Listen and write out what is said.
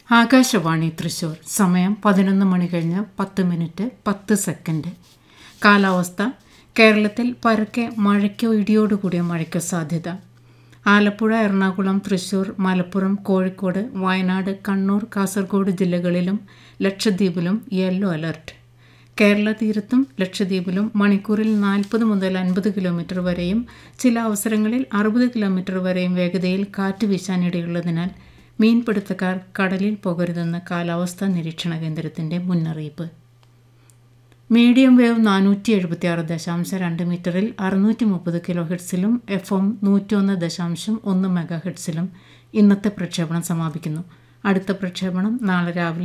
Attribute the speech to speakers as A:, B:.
A: ആകാശവാണി തൃശൂർ സമയം പതിനൊന്ന് മണി കഴിഞ്ഞ് പത്ത് മിനിറ്റ് പത്ത് സെക്കൻഡ് കാലാവസ്ഥ കേരളത്തിൽ പരക്കെ മഴയ്ക്കോ ഇടിയോടുകൂടിയ മഴയ്ക്കോ സാധ്യത ആലപ്പുഴ എറണാകുളം തൃശൂർ മലപ്പുറം കോഴിക്കോട് വയനാട് കണ്ണൂർ കാസർഗോഡ് ജില്ലകളിലും ലക്ഷദ്വീപിലും യെല്ലോ അലർട്ട് കേരള തീരത്തും ലക്ഷദ്വീപിലും മണിക്കൂറിൽ നാൽപ്പത് മുതൽ അൻപത് കിലോമീറ്റർ വരെയും ചില അവസരങ്ങളിൽ അറുപത് കിലോമീറ്റർ വരെയും വേഗതയിൽ കാറ്റ് വീശാനിടയുള്ളതിനാൽ മീൻപിടുത്തക്കാർ കടലിൽ പോകരുതെന്ന് കാലാവസ്ഥാ നിരീക്ഷണ കേന്ദ്രത്തിൻ്റെ മുന്നറിയിപ്പ് മീഡിയം വേവ് നാനൂറ്റി എഴുപത്തി ആറ് ദശാംശം രണ്ട് മീറ്ററിൽ അറുന്നൂറ്റി മുപ്പത് കിലോ ഹെഡ്സിലും എഫ് എം നൂറ്റൊന്ന് ദശാംശം ഒന്ന് മെഗാ ഹെഡ്സിലും ഇന്നത്തെ പ്രക്ഷേപണം സമാപിക്കുന്നു അടുത്ത പ്രക്ഷേപണം നാളെ രാവിലെ